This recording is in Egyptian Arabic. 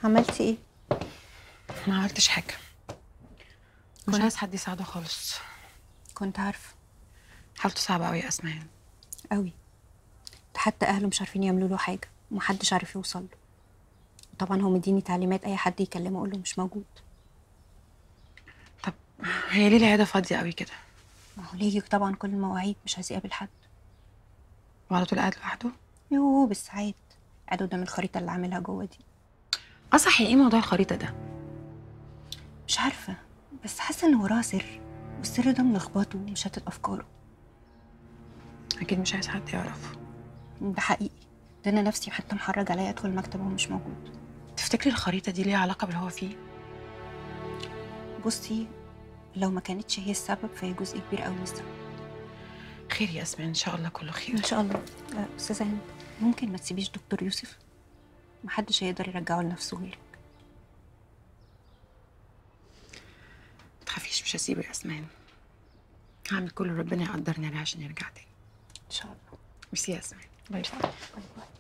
عملتي ايه ما عملتش حاجه مش كنت- عايز حد يساعده خالص كنت عارفه حالته صعبه قوي يا اسماء قوي ده حتى اهله مش عارفين يعملوا له حاجه ومحدش عارف يوصل له طبعا هو مديني تعليمات اي حد يكلمه اقول له مش موجود طب هي ليه العياده فاضيه قوي كده ما هو ليه طبعا كل المواعيد مش عايز يقابل حد وعلى طول قاعد لوحده يوه بالساعات قاعد قدام الخريطه اللي عاملها جوه دي اه صح ايه موضوع الخريطه ده مش عارفه بس حاسه ان وراها سر والسر ده ملخبطه ومشتت افكاره اكيد مش عايز حد يعرف ده حقيقي ده انا نفسي حتى محرج عليا ادخل المكتب وهو مش موجود تفتكري الخريطه دي ليها علاقه باللي هو فيه بصي لو ما كانتش هي السبب فهي جزء كبير قوي من السبب خير يا اسماء ان شاء الله كله خير ان شاء الله آه، استاذه هند ممكن ما تسيبيش دكتور يوسف محدش هيقدر يرجعه لنفسه غيرك ما تخافيش مش هسيبه يا اسماء هعمل كل اللي ربنا يقدرني عليه عشان يرجع تاني ان شاء الله ميرسي يا اسماء باي باي باي باي